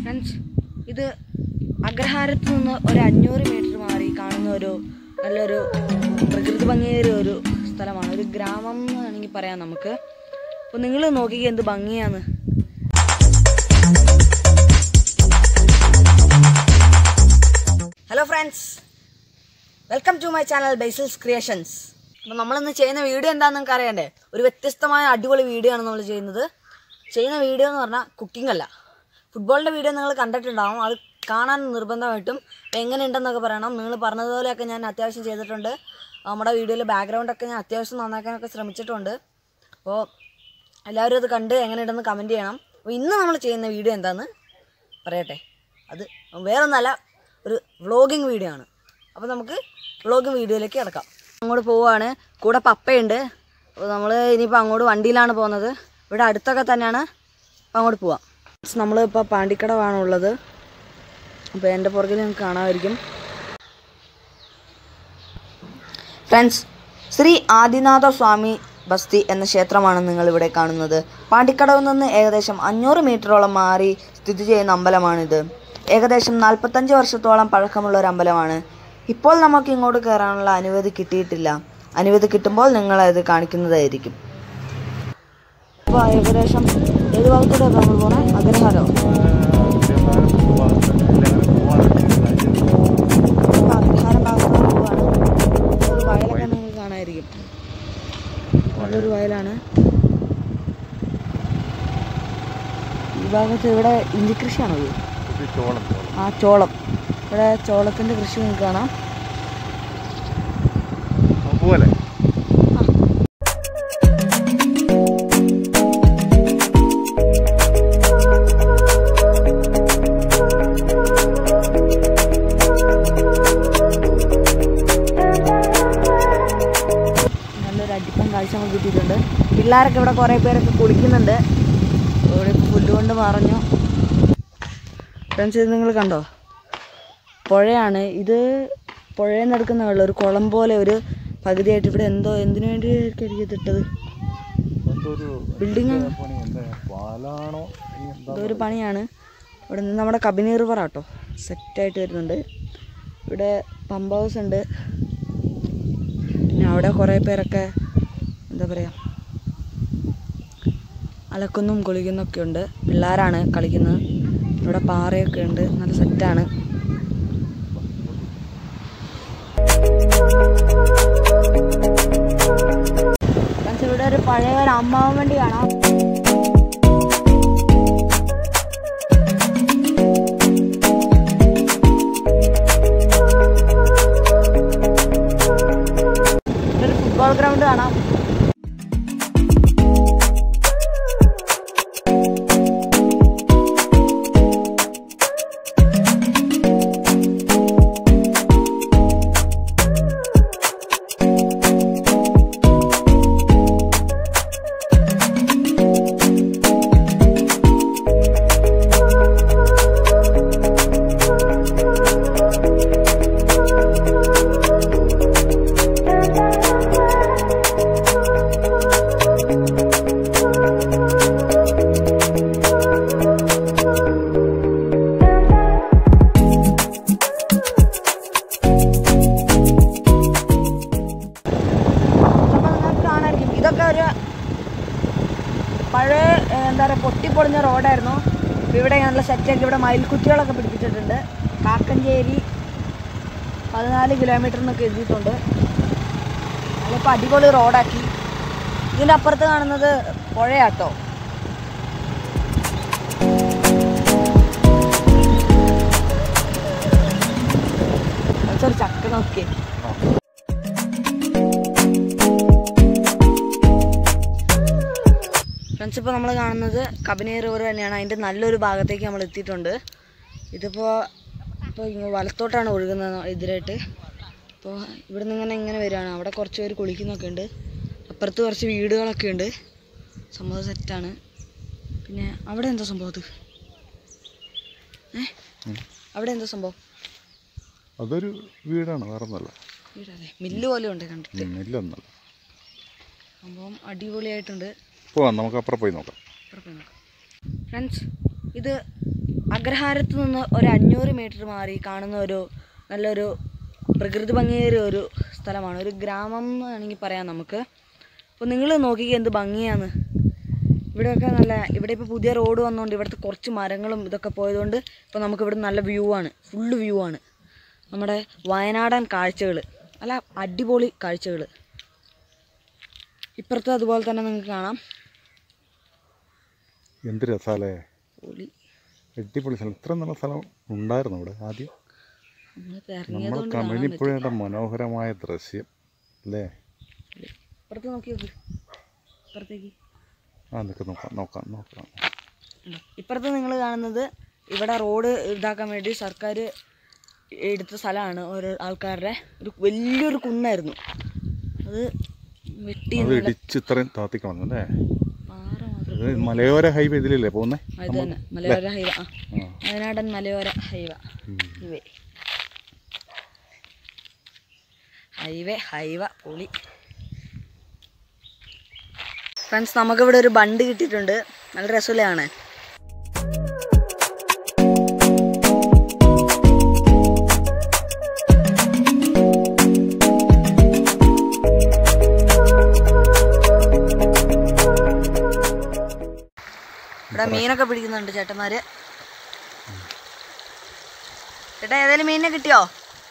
Friends ഇത് അഗ്രഹാരത്ത് നിന്ന് ഒരു അഞ്ഞൂറ് മീറ്റർ മാറി കാണുന്ന ഒരു നല്ലൊരു പ്രകൃതി ഭംഗിയേറിയ ഒരു സ്ഥലമാണ് ഒരു ഗ്രാമം എന്ന് വേണമെങ്കിൽ പറയാം നമുക്ക് അപ്പോൾ നിങ്ങൾ നോക്കിക്കുക എന്ത് ഭംഗിയാണ് hello friends welcome to my channel Basil's Creations അപ്പോൾ നമ്മളിന്ന് ചെയ്യുന്ന വീഡിയോ എന്താണെന്ന് നിങ്ങൾക്ക് അറിയണ്ടേ ഒരു വ്യത്യസ്തമായ അടിപൊളി വീഡിയോ ആണ് നമ്മൾ ചെയ്യുന്നത് ചെയ്യുന്ന വീഡിയോ എന്ന് പറഞ്ഞാൽ കുക്കിംഗ് അല്ല ഫുട്ബോളിൻ്റെ വീഡിയോ നിങ്ങൾ കണ്ടിട്ടുണ്ടാവും അത് കാണാൻ നിർബന്ധമായിട്ടും എങ്ങനെയുണ്ടെന്നൊക്കെ പറയണം നിങ്ങൾ പറഞ്ഞതുപോലെയൊക്കെ ഞാൻ അത്യാവശ്യം ചെയ്തിട്ടുണ്ട് നമ്മുടെ വീഡിയോയിൽ ബാക്ക്ഗ്രൗണ്ടൊക്കെ ഞാൻ അത്യാവശ്യം നന്നാക്കാനൊക്കെ ശ്രമിച്ചിട്ടുണ്ട് അപ്പോൾ എല്ലാവരും അത് കണ്ട് എങ്ങനെയുണ്ടെന്ന് കമൻറ്റ് ചെയ്യണം അപ്പോൾ ഇന്ന് നമ്മൾ ചെയ്യുന്ന വീഡിയോ എന്താണെന്ന് പറയട്ടെ അത് വേറൊന്നല്ല ഒരു വ്ളോഗിങ് വീഡിയോ ആണ് അപ്പോൾ നമുക്ക് വ്ളോഗിങ് വീഡിയോയിലേക്ക് കിടക്കാം അങ്ങോട്ട് പോവുകയാണ് കൂടെ പപ്പയുണ്ട് അപ്പോൾ നമ്മൾ ഇനിയിപ്പോൾ അങ്ങോട്ട് വണ്ടിയിലാണ് പോകുന്നത് ഇവിടെ അടുത്തൊക്കെ തന്നെയാണ് അപ്പോൾ അങ്ങോട്ട് പോവാം നമ്മളിപ്പോൾ പാണ്ടിക്കടവാണ് ഉള്ളത് അപ്പോൾ എൻ്റെ പുറകിൽ നിങ്ങൾക്ക് കാണാമായിരിക്കും ഫ്രണ്ട്സ് ശ്രീ ആദിനാഥ സ്വാമി ബസ്തി എന്ന ക്ഷേത്രമാണ് നിങ്ങൾ ഇവിടെ കാണുന്നത് പാണ്ടിക്കടവിൽ നിന്ന് ഏകദേശം അഞ്ഞൂറ് മീറ്ററോളം മാറി സ്ഥിതി ചെയ്യുന്ന അമ്പലമാണിത് ഏകദേശം നാൽപ്പത്തഞ്ച് വർഷത്തോളം പഴക്കമുള്ള ഒരു അമ്പലമാണ് ഇപ്പോൾ നമുക്ക് ഇങ്ങോട്ട് കയറാനുള്ള അനുമതി കിട്ടിയിട്ടില്ല അനുമതി കിട്ടുമ്പോൾ നിങ്ങളത് കാണിക്കുന്നതായിരിക്കും അപ്പോൾ ഏകദേശം ഏത് ഭാഗത്തൂടെ നമ്മൾ പോകണേ അഗ്രഹാരോ അപ്പോൾ അഗ്രഹാരം ഭാഗത്തോട്ട് പോവാണ് ഒരു വയലൊക്കെ നിങ്ങൾക്ക് കാണാമായിരിക്കും നല്ലൊരു വയലാണ് ഈ ഭാഗത്ത് ഇവിടെ ഇഞ്ചി കൃഷിയാണോ ഇത് ആ ചോളം ഇവിടെ ചോളത്തിൻ്റെ കൃഷി നിങ്ങൾക്ക് കാണാം പോലെ നല്ലൊരു അടിപ്പം കാഴ്ച നമുക്ക് കിട്ടിയിട്ടുണ്ട് പിള്ളേരൊക്കെ ഇവിടെ കുറേ പേരൊക്കെ കുളിക്കുന്നുണ്ട് ഇവിടെ പുല്ലുകൊണ്ട് മറഞ്ഞു ഫ്രണ്ട്സ് ഇത് നിങ്ങൾ കണ്ടോ പുഴയാണ് ഇത് പുഴയിൽ നിന്ന് എടുക്കുന്ന വെള്ളം ഒരു കുളം പോലെ ഒരു പകുതിയായിട്ട് ഇവിടെ എന്തോ എന്തിനു വേണ്ടിയൊക്കെ ഇതിട്ടത് എന്തോ ഒരു ബിൽഡിംഗ് പണി എന്താ പാലാണോ ഇനി എന്താ എന്തോ ഒരു പണിയാണ് ഇവിടെ നിന്ന് നമ്മുടെ കബനി റിവർ ആട്ടോ സെറ്റായിട്ട് വരുന്നുണ്ട് ഇവിടെ പമ്പ് ഹൗസ് ഉണ്ട് പിന്നെ അവിടെ കുറേ പേരൊക്കെ എന്താ പറയുക അലക്കുന്നും കുളിക്കുന്നൊക്കെ ഉണ്ട് പിള്ളേരാണ് കളിക്കുന്നത് ഇവിടെ പാറയൊക്കെ ഉണ്ട് നല്ല സെറ്റാണ് ഫ്രണ്ട്സ് ഇവിടെ ഒരു പഴയ ഒരു അമ്മാവൻ വണ്ടി കാണാം ഇവിടെ ഒരു ഫുട്ബോൾ ഗ്രൗണ്ട് കാണാം അപ്പോൾ നിങ്ങൾക്ക് കാണാമായിരിക്കും ഇതൊക്കെ ഒരു പഴയ ഏഹ്, എന്താ പറയുക പൊട്ടിപ്പൊളിഞ്ഞ റോഡായിരുന്നു അപ്പോൾ ഇവിടെ നല്ല സെറ്റാക്കി ഇവിടെ മയിൽക്കുറ്റികളൊക്കെ പിടിപ്പിച്ചിട്ടുണ്ട് കാക്കഞ്ചേരി പതിനാല് കിലോമീറ്റർ എന്നൊക്കെ എഴുതിയിട്ടുണ്ട് അതിപ്പോൾ അടിപൊളി റോഡാക്കി ഇതിൻ്റെ അപ്പുറത്ത് കാണുന്നത് പുഴയാട്ടോ ഒരു ചക്ക നോക്കിയേ ഫ്രണ്ട്സ് ഇപ്പോൾ നമ്മൾ കാണുന്നത് കബനി റിവർ തന്നെയാണ് അതിൻ്റെ നല്ലൊരു ഭാഗത്തേക്ക് നമ്മൾ എത്തിയിട്ടുണ്ട് ഇതിപ്പോൾ ഇപ്പോൾ ഇങ്ങ് വലത്തോട്ടാണ് ഒഴുകുന്നത് എതിരായിട്ട് അപ്പോൾ ഇവിടെ നിന്ന് ഇങ്ങനെ ഇങ്ങനെ വരികയാണ് അവിടെ കുറച്ച് പേര് കുളിക്കുന്നൊക്കെ ഉണ്ട് അപ്പുറത്ത് കുറച്ച് വീടുകളൊക്കെ ഉണ്ട് സംഭവം സെറ്റാണ് പിന്നെ അവിടെ എന്താ സംഭവം അത് ഏ അവിടെ എന്താ സംഭവം അതൊരു വീടാണ് വേറെ ഒന്നല്ല വീടല്ലേ മില്ല് പോലെ ഉണ്ട് കണ്ടിട്ട് ഇല്ലൊന്നല്ല സംഭവം അടിപൊളിയായിട്ടുണ്ട് പോവാം നമുക്ക് അപ്പുറം പോയി നോക്കാം ഫ്രണ്ട്സ് ഇത് അഗ്രഹാരത്ത് നിന്ന് ഒരു അഞ്ഞൂറ് മീറ്റർ മാറി കാണുന്ന ഒരു നല്ലൊരു പ്രകൃതി ഭംഗിയേറിയ ഒരു സ്ഥലമാണ് ഒരു ഗ്രാമം എന്ന് വേണമെങ്കിൽ പറയാം നമുക്ക് അപ്പോൾ നിങ്ങൾ നോക്കിക്കുക എന്ത് ഭംഗിയാണ് ഇവിടെയൊക്കെ നല്ല ഇവിടെ ഇപ്പോൾ പുതിയ റോഡ് വന്നുകൊണ്ട് ഇവിടുത്തെ കുറച്ച് മരങ്ങളും ഇതൊക്കെ പോയതുകൊണ്ട് ഇപ്പോൾ നമുക്ക് ഇവിടെ നല്ല വ്യൂ ആണ് ഫുള്ള് വ്യൂ ആണ് നമ്മുടെ വയനാടൻ കാഴ്ചകൾ അല്ല അടിപൊളി കാഴ്ചകൾ ഇപ്പുറത്തും അതുപോലെ തന്നെ നിങ്ങൾക്ക് കാണാം എന്ത് രസാലേ പൊളി അടിപൊളി സ്ഥലം ഇത്ര നല്ല സ്ഥലം ഉണ്ടായിരുന്നു ഇവിടെ ആദ്യം നമ്മളിപ്പോൾ നമ്മൾ ഇറങ്ങിയതുകൊണ്ട് കാണാൻ പറ്റും. കമിനിപ്പുഴയുടെ മനോഹരമായ ദൃശ്യം അല്ലേ ഇപ്പുറത്ത് നോക്കി നോക്ക് ഇപ്പുറത്തേക്ക് ആ നിൽക്ക് നോക്കാം നോക്കാം നോക്കാം ഉണ്ടോ? ഇപ്പുറത്ത് നിങ്ങൾ കാണുന്നത് ഇവിടെ റോഡ് ഇതാക്കാൻ വേണ്ടി സർക്കാർ എടുത്ത സ്ഥലമാണ് ഓരോ ആൾക്കാരുടെ ഒരു വലിയൊരു കുന്നായിരുന്നു അത് വെട്ടി അത് നല്ല ഇടിച്ച് ഇത്രയും താത്തിക്കണം അല്ലേ പാറ മാത്രം ഇത് മലയോര ഹൈവേ ഇതിലല്ലേ പോകുന്നേ ആ, ഇത് തന്നെ മലയോര ഹൈവ ആ ആ വയനാടൻ മലയോര ഹൈവ ഉം. ഹൈവേ ഹൈവേ ഹൈവ പൊളി ഫ്രണ്ട്സ് നമുക്കിവിടെ ഒരു ബണ്ട് കിട്ടിയിട്ടുണ്ട് നല്ല രസമില്ലേ കാണാൻ ഇവിടെ മീനൊക്കെ പിടിക്കുന്നുണ്ട് ചേട്ടന്മാര് ചേട്ടാ ഏതായാലും മീനിനെ കിട്ടിയോ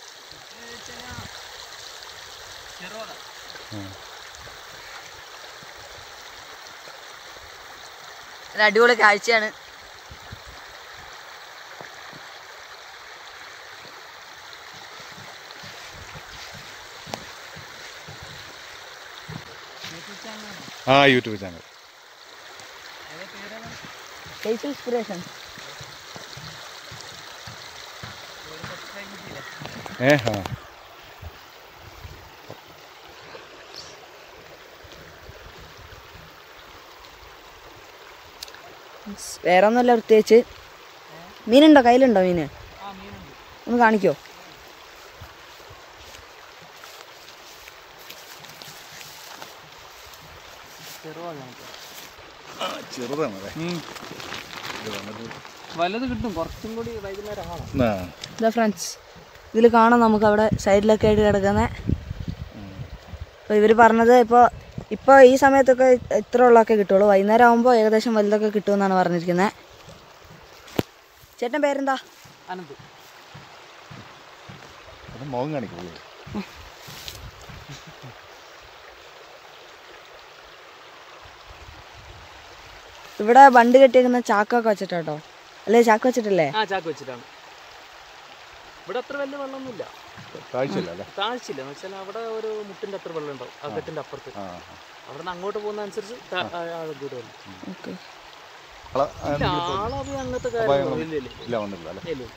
ഒരു അടിപൊളി കാഴ്ചയാണ് ആ യൂട്യൂബ് ചാനൽ ഇൻസ്പിറേഷൻ ഏ ആ വേറെ ഒന്നുമല്ല പ്രത്യേകിച്ച് മീനുണ്ടോ കയ്യിലുണ്ടോ മീന് ഒന്ന് കാണിക്കോ ചെറുതാണല്ലേ വലുത് കിട്ടും കുറച്ചും കൂടി വൈകുന്നേരം ആവാം ആ ഇതാ ഫ്രണ്ട്സ് ഇതിൽ കാണാം നമുക്ക് അവിടെ സൈഡിലൊക്കെ ആയിട്ട് കിടക്കുന്നത് അപ്പോൾ ഇവർ പറഞ്ഞത് ഇപ്പോൾ ഇപ്പോൾ ഈ സമയത്തൊക്കെ ഇത്ര ഉള്ളതൊക്കെ കിട്ടുള്ളൂ വൈകുന്നേരം ആകുമ്പോൾ ഏകദേശം വലുതൊക്കെ കിട്ടുമെന്നാണ് പറഞ്ഞിരിക്കുന്നത് ചേട്ടൻ പേരെന്താ അനന്ത് അത് മുഖം കാണിക്കുള്ളൂ ഇവിടെ ബണ്ട് കെട്ടിയേക്കുന്ന ചാക്കൊക്കെ വെച്ചിട്ടാട്ടോ അല്ലേ ചാക്ക് വെച്ചിട്ടല്ലേ ആ ചാക്ക് വെച്ചിട്ടാണ് ഇവിടെ അത്ര വലിയ വെള്ളമൊന്നുമില്ല കാഴ്ചയില്ല അല്ലേ താഴ്ചയില്ല എന്ന് വെച്ചാൽ അവിടെ ഒരു മുട്ടിന്റെ അത്ര വെള്ളം ഉണ്ടാവും ആ കെട്ടിന്റെ അപ്പുറത്ത് ആ അവിടെ നിന്ന് അങ്ങോട്ട് പോകുന്ന അനുസരിച്ച് താ- ആ, ആ, ദൂരം വന്നു. ഓക്കെ ആ. ആ, ഇല്ല, ആളവി അങ്ങനത്തെ അപായങ്ങളും കാര്യങ്ങളൊന്നും ഇല്ല ഇല്ല ഇല്ല വന്നില്ല അല്ലേ ഇല്ല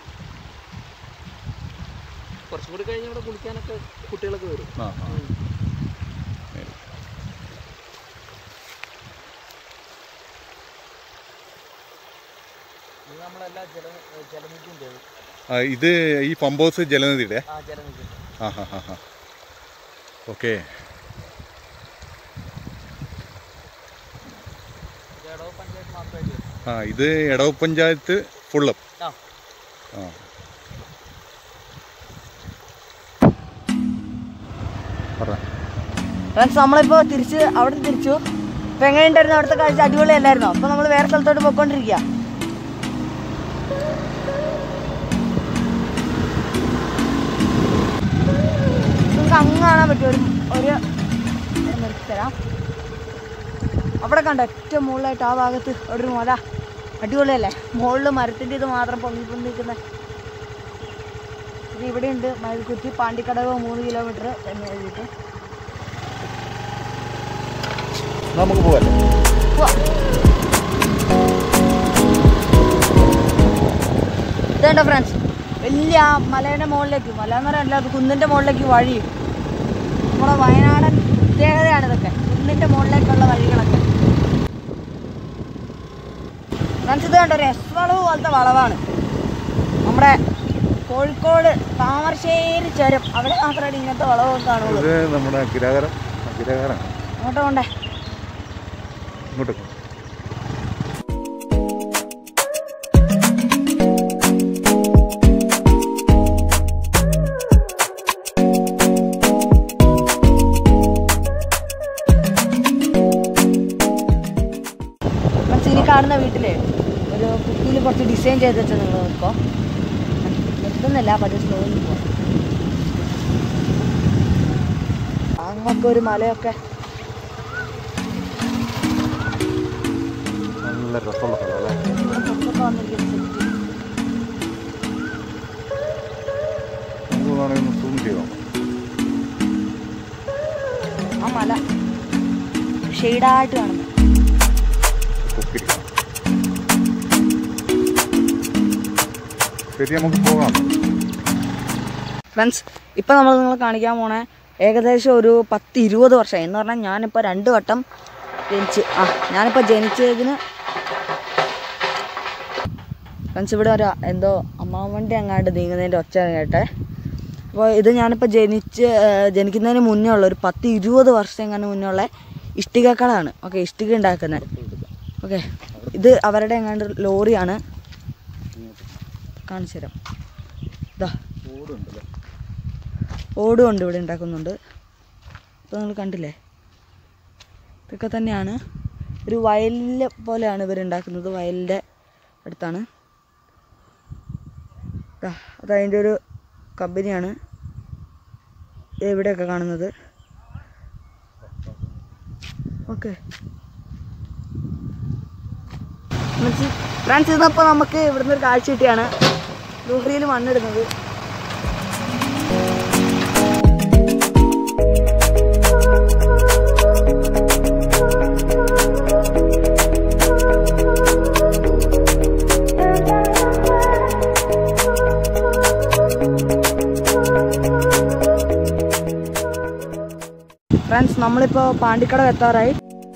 കുറച്ചും കൂടി കഴിഞ്ഞ് ഇവിടെ കുളിക്കാനൊക്കെ കുട്ടികളൊക്കെ വരും ആ ആ ഉം. ശരി. ഇത് നമ്മളെല്ലാ ജല ജലനിധിൻ്റെ ആ, ഇത് ഈ പമ്പ് ഹൗസ് ജലനിധിയുടെ ആ ജലനിധി ആ ഹാ ഹാ ഹാ ഓക്കെ ഇത് ഇടവ പഞ്ചായത്ത് മാത്രമായിട്ട് വരും. ആ ഇത് എടവ പഞ്ചായത്ത് ഫുള്ളും ആ ആ പറ ഫ്രണ്ട്സ് നമ്മളിപ്പോൾ തിരിച്ച് അവിടെ തിരിച്ചു ഇപ്പം എങ്ങനെയുണ്ടായിരുന്നു അവിടുത്തെ കാഴ്ച അടിപൊളിയല്ലായിരുന്നോ അപ്പോൾ നമ്മൾ വേറെ സ്ഥലത്തോട്ട് പോയിക്കൊണ്ടിരിക്കുക നമുക്ക് അങ്ങ് കാണാൻ പറ്റും ഒരു ഒരു ഇവിടെ നിർത്തിത്തരാം അവിടെ കണ്ടോ ഏറ്റവും മുകളിലായിട്ട് ആ ഭാഗത്ത് അവിടെ ഒരു മല അടിപൊളിയല്ലേ മുകളിൽ മരത്തിൻ്റെ ഇത് മാത്രം പൊങ്ങി പൊങ്ങി നിൽക്കുന്നത് പിന്നെ ഇവിടെയുണ്ട് മയിൽക്കുറ്റി പാണ്ടിക്കടവ് മൂന്ന് കിലോമീറ്റർ എന്ന് എഴുതിയിട്ട് നമുക്ക് പോവല്ലേ പോവാം. ഇതുണ്ടോ ഫ്രണ്ട്സ് വലിയ ആ മലയുടെ മുകളിലേക്ക് മല എന്ന് പറയാനല്ല അത് കുന്നിൻ്റെ മുകളിലേക്ക് വഴി നമ്മുടെ വയനാടൻ പ്രത്യേകതയാണ് ഇതൊക്കെ കുന്നിൻ്റെ മുകളിലേക്കുള്ള വഴികളൊക്കെ ഫ്രണ്ട്സ് ഇത് കണ്ടോ ഒരു എസ് വളവ് പോലത്തെ വളവാണ് നമ്മുടെ കോഴിക്കോട് താമരശ്ശേരി ചുരം അവിടെ മാത്രമേ ഇങ്ങനത്തെ വളവ് കാണുള്ളൂ ഇത് നമ്മുടെ അഗ്രഹാരം അഗ്രഹാരമാണ് അങ്ങോട്ട് കൊണ്ടേ ഇങ്ങോട്ട് പോ. ചെയ്ത് വെച്ചാൽ നിങ്ങൾ നോക്കോ നിർത്തുന്നില്ല പക്ഷേ സ്ലോയിൽ പോവാം അങ്ങൊക്കെ ഒരു മലയൊക്കെ നല്ല രസമുള്ള സ്ഥലം അല്ലേ ഇവിടെ പുറത്തൊക്കെ വന്നിരിക്കുന്ന set. നമുക്ക് വേണമെങ്കിൽ ഒന്ന് സൂം ചെയ്തോ ആ മല ഷെയ്ഡായിട്ട് കാണുന്നു പൊക്കിരിക്കണം ശരി നമുക്ക് പോകാം ഫ്രണ്ട്സ് ഇപ്പം നമ്മൾ നിങ്ങളെ കാണിക്കാൻ പോണേ ഏകദേശം ഒരു പത്ത് ഇരുപത് വർഷമായി എന്ന് പറഞ്ഞാൽ ഞാനിപ്പോൾ രണ്ട് വട്ടം ജനിച്ച് ആ ഞാനിപ്പോൾ ജനിച്ചതിന് ഫ്രണ്ട്സ് ഇവിടെ ഒരു എന്തോ അമ്മാവണ്ടി അങ്ങാണ്ട് നീങ്ങുന്നതിൻ്റെ ഒച്ച കേട്ടെ അപ്പോൾ ഇത് ഞാനിപ്പോൾ ജനിച്ച് ആ, ജനിക്കുന്നതിന് മുന്നേ ഉള്ള ഒരു പത്ത് ഇരുപത് വർഷം എങ്ങനെ മുന്നേ ഉള്ള ഇഷ്ടികക്കളാണ് ഓക്കെ ഇഷ്ടിക ഉണ്ടാക്കുന്നത് ഓക്കെ ഇത് അവരുടെ എങ്ങാണ്ട് ലോറിയാണ് കാണിച്ചു തരാം ഇതാ ഓടുണ്ടല്ലേ ഓടുകൊണ്ട് ഇവിടെ ഉണ്ടാക്കുന്നുണ്ട് ഇപ്പോൾ നിങ്ങൾ കണ്ടില്ലേ ഇതൊക്കെ തന്നെയാണ് ഒരു വയലിലെ പോലെയാണ് ഇവർ ഉണ്ടാക്കുന്നത് വയലിൻ്റെ അടുത്താണ് ദാ, അത് അതിൻ്റെ ഒരു കമ്പനിയാണ് ദേ ഇവിടെയൊക്കെ കാണുന്നത് ഓക്കെ ഫ്രണ്ട്സ് ഇന്നപ്പോൾ നമുക്ക് ഇവിടുന്ന് ഒരു കാഴ്ച കിട്ടിയാണ് ലോറിയിൽ മണ്ണിടുന്നത് ഫ്രണ്ട്സ് നമ്മളിപ്പോൾ പാണ്ടിക്കടവ് എത്താറായി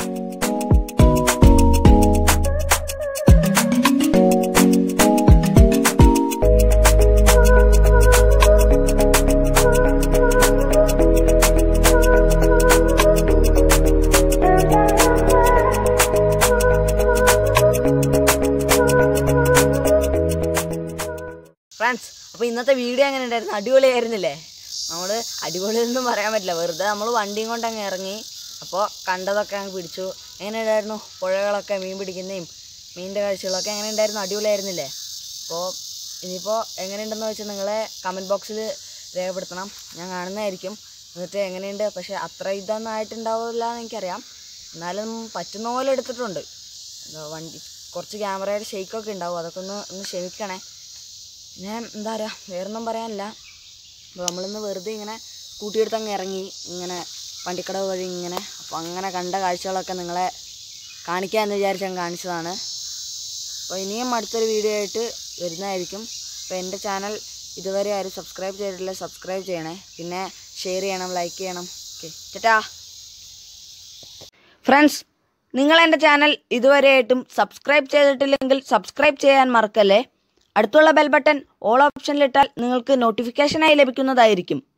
ഫ്രണ്ട്സ് അപ്പോൾ ഇന്നത്തെ വീഡിയോ എങ്ങനെ ഉണ്ടായിരുന്നു അടിപൊളിയായിരുന്നില്ലേ നമ്മൾ അടിപൊളിയൊന്നും പറയാൻ പറ്റില്ല വെറുതെ നമ്മൾ വണ്ടിയും കൊണ്ട് അങ്ങ് ഇറങ്ങി അപ്പോൾ കണ്ടതൊക്കെ അങ്ങ് പിടിച്ചു എങ്ങനെ ഉണ്ടായിരുന്നു പുഴകളൊക്കെ മീൻ പിടിക്കുന്നതും മീനിൻ്റെ കാഴ്ചകളൊക്കെ എങ്ങനെ ഉണ്ടായിരുന്നു അടിപൊളിയായിരുന്നില്ലേ അപ്പോൾ ഇനിയിപ്പോൾ എങ്ങനെയുണ്ടെന്ന് വെച്ചാൽ നിങ്ങളെ കമൻറ്റ് ബോക്സിൽ രേഖപ്പെടുത്തണം ഞാൻ കാണുന്നതായിരിക്കും എന്നിട്ട് എങ്ങനെയുണ്ട് പക്ഷേ അത്ര ഇതൊന്നും ആയിട്ടുണ്ടാവില്ല എന്ന് എനിക്കറിയാം എന്നാലും പറ്റുന്ന പോലെ എടുത്തിട്ടുണ്ട് എന്താ വണ്ടി കുറച്ച് ക്യാമറയുടെ ഷെയ്ക്കൊക്കെ ഉണ്ടാവും അതൊക്കെ ഒന്ന് ഒന്ന് ക്ഷമിക്കണേ പിന്നെ എന്താ പറയുക വേറൊന്നും പറയാനില്ല അപ്പോൾ നമ്മളിന്ന് വെറുതെ ഇങ്ങനെ സ്കൂട്ടിയെടുത്ത് അങ്ങ് ഇറങ്ങി ഇങ്ങനെ വണ്ടിക്കടവ് വഴി ഇങ്ങനെ അപ്പോൾ അങ്ങനെ കണ്ട കാഴ്ചകളൊക്കെ നിങ്ങളെ കാണിക്കാമെന്ന് വിചാരിച്ച് ഞാൻ കാണിച്ചതാണ് അപ്പോൾ ഇനിയും അടുത്തൊരു വീഡിയോ ആയിട്ട് വരുന്നതായിരിക്കും അപ്പോൾ എൻ്റെ ചാനൽ ഇതുവരെ ആരും സബ്സ്ക്രൈബ് ചെയ്തിട്ടില്ല സബ്സ്ക്രൈബ് ചെയ്യണേ പിന്നെ ഷെയർ ചെയ്യണം ലൈക്ക് ചെയ്യണം ഓക്കെ ചേട്ടാ ഫ്രണ്ട്സ് നിങ്ങൾ എൻ്റെ ചാനൽ ഇതുവരെയായിട്ടും സബ്സ്ക്രൈബ് ചെയ്തിട്ടില്ലെങ്കിൽ സബ്സ്ക്രൈബ് ചെയ്യാൻ മറക്കല്ലേ അടുത്തുള്ള ബെൽ ബട്ടൺ ഓൾ ഓപ്ഷനിലിട്ടാൽ നിങ്ങൾക്ക് നോട്ടിഫിക്കേഷനായി ലഭിക്കുന്നതായിരിക്കും